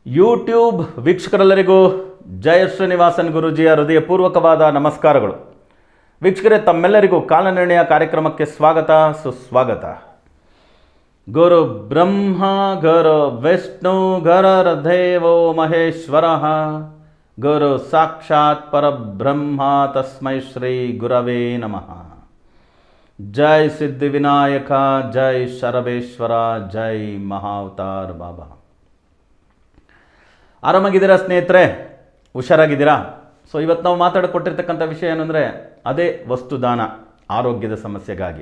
YouTube ವೀಕ್ಷಕರೆಲ್ಲರಿಗೂ ಜಯ ಶ್ರೀನಿವಾಸನ್ ಗುರುಜಿಯ ಹೃದಯಪೂರ್ವಕವಾದ ನಮಸ್ಕಾರಗಳು ವೀಕ್ಷಕರೇ ತಮ್ಮೆಲ್ಲರಿಗೂ ಕಾಲನಿರ್ಣಯ ಕಾರ್ಯಕ್ರಮಕ್ಕೆ ಸ್ವಾಗತ ಸುಸ್ವಾಗತ ಗುರು ಬ್ರಹ್ಮ ಗುರು ವಿಷ್ಣು ಗುರರ್ದೇವೋ ಮಹೇಶ್ವರ ಗುರು ಸಾಕ್ಷಾತ್ ಪರಬ್ರಹ್ಮ ತಸ್ಮೈ ಶ್ರೀ ಗುರವೇ ನಮಃ ಜೈ ಸಿದ್ಧಿವಿನಾಯಕ ಜೈ ಶರಬೇಶ್ವರ ಜೈ ಮಹಾವತಾರ್ ಬಾಬಾ ಆರಾಮಾಗಿದ್ದೀರಾ ಸ್ನೇಹಿತರೆ ಹುಷಾರಾಗಿದ್ದೀರಾ ಸೊ ಇವತ್ತು ನಾವು ಮಾತಾಡಿಕೊಟ್ಟಿರ್ತಕ್ಕಂಥ ವಿಷಯ ಏನಂದರೆ ಅದೇ ವಸ್ತುದಾನ ಆರೋಗ್ಯದ ಸಮಸ್ಯೆಗಾಗಿ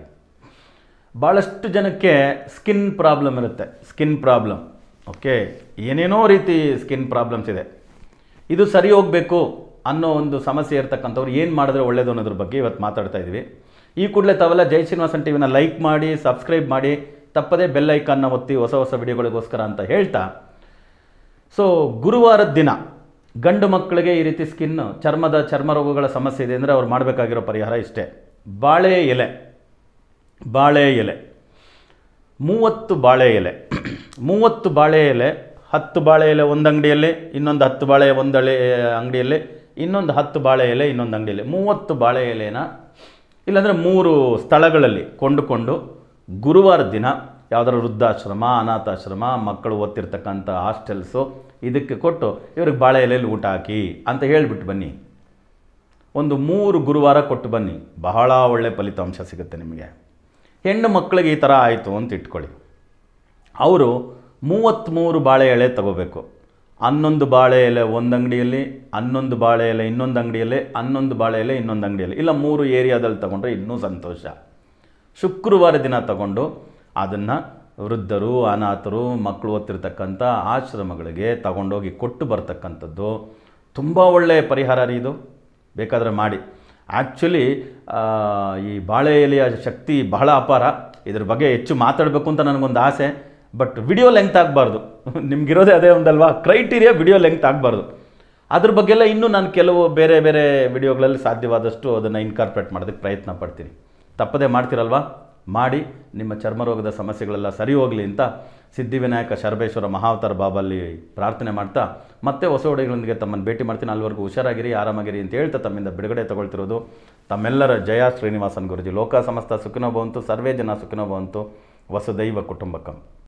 ಭಾಳಷ್ಟು ಜನಕ್ಕೆ ಸ್ಕಿನ್ ಪ್ರಾಬ್ಲಮ್ ಇರುತ್ತೆ ಸ್ಕಿನ್ ಪ್ರಾಬ್ಲಮ್ ಓಕೆ ಏನೇನೋ ರೀತಿ ಸ್ಕಿನ್ ಪ್ರಾಬ್ಲಮ್ಸ್ ಇದೆ ಇದು ಸರಿ ಹೋಗಬೇಕು ಅನ್ನೋ ಒಂದು ಸಮಸ್ಯೆ ಇರ್ತಕ್ಕಂಥವ್ರು ಏನು ಮಾಡಿದ್ರೆ ಒಳ್ಳೇದು ಅನ್ನೋದ್ರ ಬಗ್ಗೆ ಇವತ್ತು ಮಾತಾಡ್ತಾ ಇದ್ದೀವಿ ಈ ಕೂಡಲೇ ತಾವೆಲ್ಲ ಜೈ ಶ್ರೀನಿವಾಸನ್ ಟಿವಿನ ಲೈಕ್ ಮಾಡಿ ಸಬ್ಸ್ಕ್ರೈಬ್ ಮಾಡಿ ತಪ್ಪದೇ ಬೆಲ್ ಐಕಾನ್ನ ಒತ್ತಿ ಹೊಸ ಹೊಸ ವಿಡಿಯೋಗಳಿಗೋಸ್ಕರ ಅಂತ ಹೇಳ್ತಾ ಸೊ ಗುರುವಾರದ ದಿನ ಗಂಡು ಮಕ್ಕಳಿಗೆ ಈ ರೀತಿ ಸ್ಕಿನ್ ಚರ್ಮದ ಚರ್ಮ ರೋಗಗಳ ಸಮಸ್ಯೆ ಇದೆ ಅಂದರೆ ಅವ್ರು ಮಾಡಬೇಕಾಗಿರೋ ಪರಿಹಾರ ಇಷ್ಟೇ ಬಾಳೆ ಎಲೆ ಬಾಳೆ ಎಲೆ ಮೂವತ್ತು ಬಾಳೆ ಎಲೆ ಮೂವತ್ತು ಬಾಳೆ ಎಲೆ ಹತ್ತು ಬಾಳೆ ಎಲೆ ಒಂದು ಅಂಗಡಿಯಲ್ಲಿ ಇನ್ನೊಂದು ಹತ್ತು ಬಾಳೆ ಒಂದು ಎಲೆ ಅಂಗಡಿಯಲ್ಲಿ ಇನ್ನೊಂದು ಹತ್ತು ಬಾಳೆ ಎಲೆ ಇನ್ನೊಂದು ಅಂಗಡಿಯಲ್ಲಿ ಮೂವತ್ತು ಬಾಳೆ ಎಲೆನ ಇಲ್ಲಾಂದರೆ ಮೂರು ಸ್ಥಳಗಳಲ್ಲಿ ಕೊಂಡುಕೊಂಡು ಗುರುವಾರ ದಿನ ಯಾವುದಾದ್ರು ವೃದ್ಧಾಶ್ರಮ ಅನಾಥಾಶ್ರಮ ಮಕ್ಕಳು ಓದ್ತಿರ್ತಕ್ಕಂಥ ಹಾಸ್ಟೆಲ್ಸು ಇದಕ್ಕೆ ಕೊಟ್ಟು ಇವ್ರಿಗೆ ಬಾಳೆ ಎಲೆಯಲ್ಲಿ ಊಟ ಹಾಕಿ ಅಂತ ಹೇಳಿಬಿಟ್ಟು ಬನ್ನಿ ಒಂದು ಮೂರು ಗುರುವಾರ ಕೊಟ್ಟು ಬನ್ನಿ ಬಹಳ ಒಳ್ಳೆಯ ಫಲಿತಾಂಶ ಸಿಗುತ್ತೆ ನಿಮಗೆ ಹೆಣ್ಣು ಮಕ್ಕಳಿಗೆ ಈ ಥರ ಆಯಿತು ಅಂತ ಇಟ್ಕೊಳ್ಳಿ ಅವರು ಮೂವತ್ತ್ಮೂರು ಬಾಳೆ ಎಲೆ ತಗೋಬೇಕು ಹನ್ನೊಂದು ಬಾಳೆ ಎಲೆ ಒಂದು ಅಂಗಡಿಯಲ್ಲಿ ಹನ್ನೊಂದು ಬಾಳೆ ಎಲೆ ಇನ್ನೊಂದು ಅಂಗಡಿಯಲ್ಲಿ ಹನ್ನೊಂದು ಬಾಳೆ ಎಲೆ ಇನ್ನೊಂದು ಅಂಗಡಿಯಲ್ಲಿ ಇಲ್ಲ ಮೂರು ಏರಿಯಾದಲ್ಲಿ ತಗೊಂಡ್ರೆ ಇನ್ನೂ ಸಂತೋಷ ಶುಕ್ರವಾರ ದಿನ ತಗೊಂಡು ಅದನ್ನು ವೃದ್ಧರು ಅನಾಥರು ಮಕ್ಕಳು ಓದ್ತಿರ್ತಕ್ಕಂಥ ಆಶ್ರಮಗಳಿಗೆ ತಗೊಂಡೋಗಿ ಕೊಟ್ಟು ಬರ್ತಕ್ಕಂಥದ್ದು ತುಂಬ ಒಳ್ಳೆಯ ಪರಿಹಾರ ರೀ ಇದು ಬೇಕಾದರೆ ಮಾಡಿ ಆ್ಯಕ್ಚುಲಿ ಈ ಬಾಳೆ ಎಲೆಯ ಶಕ್ತಿ ಬಹಳ ಅಪಾರ ಇದ್ರ ಬಗ್ಗೆ ಹೆಚ್ಚು ಮಾತಾಡಬೇಕು ಅಂತ ನನಗೊಂದು ಆಸೆ ಬಟ್ ವಿಡಿಯೋ ಲೆಂತ್ ಆಗಬಾರ್ದು ನಿಮ್ಗಿರೋದೇ ಅದೇ ಒಂದಲ್ವಾ ಕ್ರೈಟೀರಿಯಾ ವಿಡಿಯೋ ಲೆಂತ್ ಆಗಬಾರ್ದು ಅದ್ರ ಬಗ್ಗೆ ಎಲ್ಲ ಇನ್ನೂ ನಾನು ಕೆಲವು ಬೇರೆ ಬೇರೆ ವಿಡಿಯೋಗಳಲ್ಲಿ ಸಾಧ್ಯವಾದಷ್ಟು ಅದನ್ನು ಇನ್ಕಾರ್ಪೊರೇಟ್ ಮಾಡೋದಕ್ಕೆ ಪ್ರಯತ್ನ ಪಡ್ತೀನಿ ತಪ್ಪದೇ ಮಾಡ್ತೀರಲ್ವಾ ಮಾಡಿ ನಿಮ್ಮ ಚರ್ಮರೋಗದ ಸಮಸ್ಯೆಗಳೆಲ್ಲ ಸರಿ ಹೋಗಲಿ ಅಂತ ಸಿದ್ಧಿವಿನಾಯಕ ಶರಬೇಶ್ವರ ಮಹಾವತಾರ ಬಾಬಲ್ಲಿ ಪ್ರಾರ್ಥನೆ ಮಾಡ್ತಾ ಮತ್ತೆ ಹೊಸ ಒಡೆಗಳೊಂದಿಗೆ ತಮ್ಮನ್ನು ಭೇಟಿ ಮಾಡ್ತೀನಿ ಅಲ್ಲಿವರೆಗೂ ಹುಷಾರಾಗಿರಿ ಆರಾಮಾಗಿರಿ ಅಂತ ಹೇಳ್ತಾ ತಮ್ಮಿಂದ ಬಿಡುಗಡೆ ತಗೊಳ್ತಿರೋದು ತಮ್ಮೆಲ್ಲರ ಜಯ ಶ್ರೀನಿವಾಸನ್ ಗುರುಜಿ ಲೋಕ ಸಮಸ್ತ ಸುಖಿನೋ ಭವಂತು ಸರ್ವೇ ಜನ ಸುಖಿನೋ ಭವಂತು ವಸುದೈವ ಕುಟುಂಬಕಂ